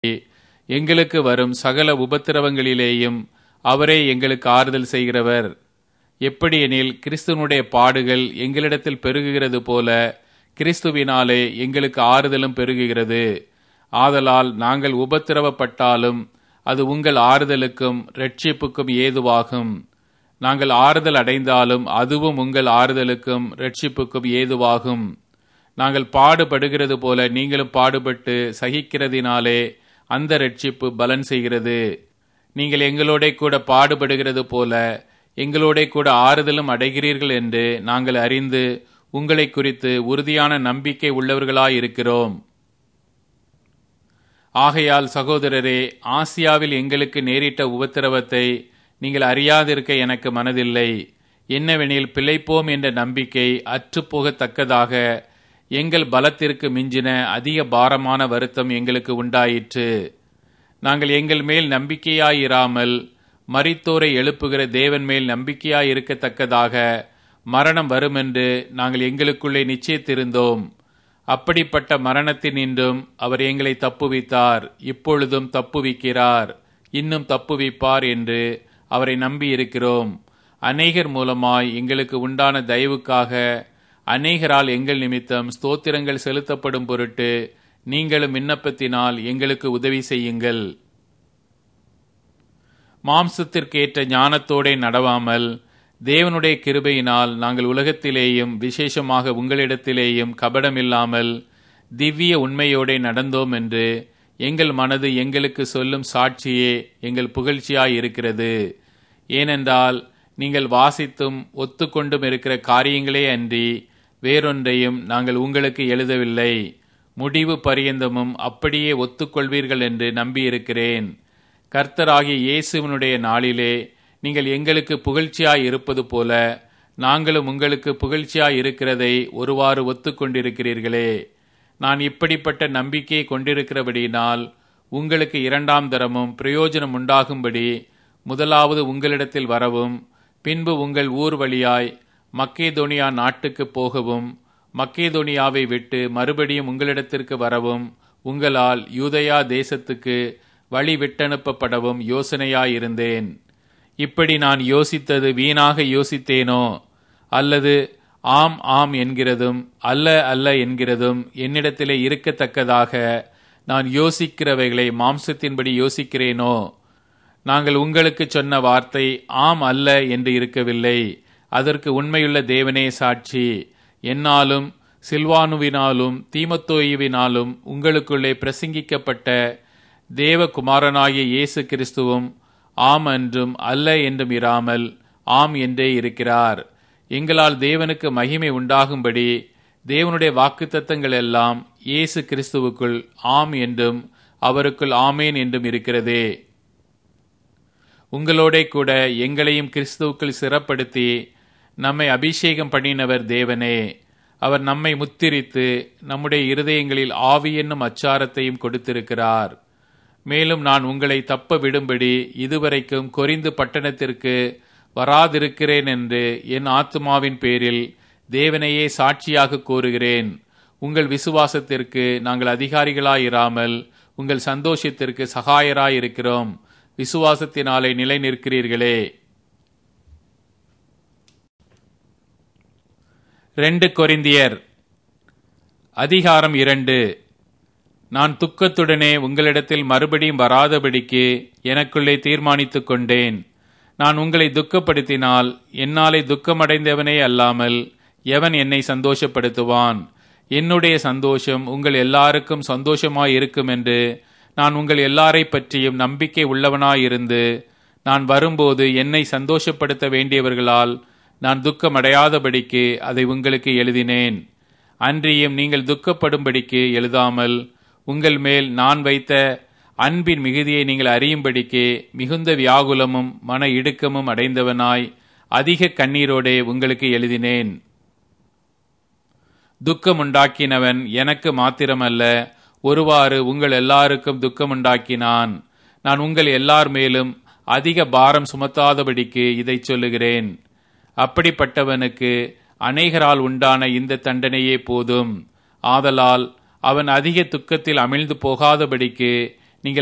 எங்களுக்கு வரும் சகல உபத்திரவங்களிலேயும் அவரே எங்களுக்கு ஆறுதல் செய்கிறவர் எப்படியெனில் கிறிஸ்துவனுடைய பாடுகள் எங்களிடத்தில் பெருகுகிறது போல கிறிஸ்துவினாலே எங்களுக்கு ஆறுதலும் பெருகுகிறது ஆதலால் நாங்கள் உபத்திரவப்பட்டாலும் அது உங்கள் ஆறுதலுக்கும் இரட்சிப்புக்கும் ஏதுவாகும் நாங்கள் ஆறுதல் அடைந்தாலும் அதுவும் உங்கள் ஆறுதலுக்கும் இரட்சிப்புக்கும் ஏதுவாகும் நாங்கள் பாடுபடுகிறது போல நீங்களும் பாடுபட்டு சகிக்கிறதினாலே அந்த ரட்சிப்பு பலன் செய்கிறது நீங்கள் எங்களோட கூட பாடுபடுகிறது போல எங்களோட கூட ஆறுதலும் அடைகிறீர்கள் என்று நாங்கள் அறிந்து உங்களை குறித்து உறுதியான நம்பிக்கை உள்ளவர்களாயிருக்கிறோம் ஆகையால் சகோதரரே ஆசியாவில் எங்களுக்கு நேரிட்ட உபத்திரவத்தை நீங்கள் அறியாதிருக்க எனக்கு மனதில்லை என்னவெனில் பிழைப்போம் என்ற நம்பிக்கை அற்றுப்போகத்தக்கதாக எங்கள் பலத்திற்கு மிஞ்சின அதிக பாரமான வருத்தம் எங்களுக்கு உண்டாயிற்று நாங்கள் எங்கள் மேல் நம்பிக்கையாயிராமல் மரித்தோரை எழுப்புகிற தேவன் மேல் நம்பிக்கையாயிருக்கத்தக்கதாக மரணம் வருமென்று நாங்கள் எங்களுக்குள்ளே நிச்சயித்திருந்தோம் அப்படிப்பட்ட மரணத்தினின்றும் அவர் எங்களை தப்புவித்தார் இப்பொழுதும் தப்புவிக்கிறார் இன்னும் தப்புவிப்பார் என்று அவரை நம்பியிருக்கிறோம் அநேகர் மூலமாய் எங்களுக்கு உண்டான தயவுக்காக அநேகரால் எங்கள் நிமித்தம் ஸ்தோத்திரங்கள் செலுத்தப்படும் பொருட்டு நீங்களும் விண்ணப்பத்தினால் எங்களுக்கு உதவி செய்யுங்கள் மாம்சத்திற்கேற்ற ஞானத்தோடே நடவாமல் தேவனுடைய கிருபையினால் நாங்கள் உலகத்திலேயும் விசேஷமாக உங்களிடத்திலேயும் கபடமில்லாமல் திவ்ய உண்மையோடே நடந்தோம் என்று எங்கள் மனது எங்களுக்கு சொல்லும் சாட்சியே எங்கள் புகழ்ச்சியாய் இருக்கிறது ஏனென்றால் நீங்கள் வாசித்தும் ஒத்துக்கொண்டும் இருக்கிற காரியங்களே அன்றி வேறொன்றையும் நாங்கள் உங்களுக்கு எழுதவில்லை முடிவு பரியந்தமும் அப்படியே ஒத்துக்கொள்வீர்கள் என்று நம்பியிருக்கிறேன் கர்த்தராகிய இயேசுவனுடைய நாளிலே நீங்கள் எங்களுக்கு புகழ்ச்சியாய் இருப்பது போல நாங்களும் உங்களுக்கு புகழ்ச்சியாய் இருக்கிறதை ஒருவாறு ஒத்துக்கொண்டிருக்கிறீர்களே நான் இப்படிப்பட்ட நம்பிக்கையை கொண்டிருக்கிறபடியினால் உங்களுக்கு இரண்டாம் தரமும் பிரயோஜனம் உண்டாகும்படி முதலாவது உங்களிடத்தில் வரவும் பின்பு உங்கள் ஊர் வழியாய் மக்கேதோனியா நாட்டுக்கு போகவும் மக்கேதோனியாவை விட்டு மறுபடியும் உங்களிடத்திற்கு வரவும் உங்களால் யூதயா தேசத்துக்கு வழி விட்டனுப்பப்படவும் யோசனையாயிருந்தேன் இப்படி நான் யோசித்தது வீணாக யோசித்தேனோ அல்லது ஆம் ஆம் என்கிறதும் அல்ல அல்ல என்கிறதும் என்னிடத்திலே இருக்கத்தக்கதாக நான் யோசிக்கிறவைகளை மாம்சத்தின்படி யோசிக்கிறேனோ நாங்கள் உங்களுக்கு சொன்ன வார்த்தை ஆம் அல்ல என்று இருக்கவில்லை அதற்கு உண்மையுள்ள தேவனே சாட்சி என்னாலும் சில்வானுவினாலும் தீமத்தோயுவினாலும் உங்களுக்குள்ளே பிரசங்கிக்கப்பட்ட தேவகுமாரனாகிய இயேசு கிறிஸ்துவும் ஆம் என்றும் அல்ல என்றும் இராமல் ஆம் என்றே இருக்கிறார் எங்களால் தேவனுக்கு மகிமை உண்டாகும்படி தேவனுடைய வாக்குத்தத்தங்கள் எல்லாம் இயேசு கிறிஸ்துவுக்குள் ஆம் என்றும் அவருக்குள் ஆமேன் என்றும் இருக்கிறதே உங்களோட கூட எங்களையும் கிறிஸ்துவுக்குள் சிறப்படுத்தி நம்மை அபிஷேகம் பண்ணினவர் தேவனே அவர் நம்மை முத்திரித்து நம்முடைய இருதயங்களில் ஆவி என்னும் அச்சாரத்தையும் கொடுத்திருக்கிறார் மேலும் நான் உங்களை தப்ப விடும்படி இதுவரைக்கும் கொரிந்து பட்டணத்திற்கு வராதிருக்கிறேன் என்று என் ஆத்மாவின் பேரில் தேவனையே சாட்சியாக கூறுகிறேன் உங்கள் விசுவாசத்திற்கு நாங்கள் அதிகாரிகளாயிராமல் உங்கள் சந்தோஷத்திற்கு சகாயராயிருக்கிறோம் விசுவாசத்தினாலே நிலை நிற்கிறீர்களே ரெண்டு கொரிந்தியர் அதிகாரம் இரண்டு நான் துக்கத்துடனே உங்களிடத்தில் மறுபடியும் வராதபடிக்கு எனக்குள்ளே தீர்மானித்துக் கொண்டேன் நான் உங்களை துக்கப்படுத்தினால் என்னாலே துக்கமடைந்தவனே அல்லாமல் எவன் என்னை சந்தோஷப்படுத்துவான் என்னுடைய சந்தோஷம் உங்கள் எல்லாருக்கும் சந்தோஷமாய் இருக்கும் என்று நான் உங்கள் எல்லாரை பற்றியும் நம்பிக்கை உள்ளவனாயிருந்து நான் வரும்போது என்னை சந்தோஷப்படுத்த வேண்டியவர்களால் நான் துக்கமடையாதபடிக்கு அதை உங்களுக்கு எழுதினேன் அன்றியும் நீங்கள் துக்கப்படும்படிக்கு எழுதாமல் உங்கள் மேல் நான் வைத்த அன்பின் மிகுதியை நீங்கள் அறியும்படிக்கு மிகுந்த வியாகுலமும் மன இடுக்கமும் அடைந்தவனாய் அதிக கண்ணீரோடே உங்களுக்கு எழுதினேன் துக்கமுண்டாக்கினவன் எனக்கு மாத்திரமல்ல ஒருவாறு உங்கள் எல்லாருக்கும் துக்கமுண்டாக்கினான் நான் உங்கள் எல்லார் மேலும் அதிக பாரம் சுமத்தாதபடிக்கு இதை சொல்லுகிறேன் அப்படிப்பட்டவனுக்கு அநேகரால் உண்டான இந்த தண்டனையே போதும் ஆதலால் அவன் அதிக துக்கத்தில் அமிழ்ந்து போகாதபடிக்கு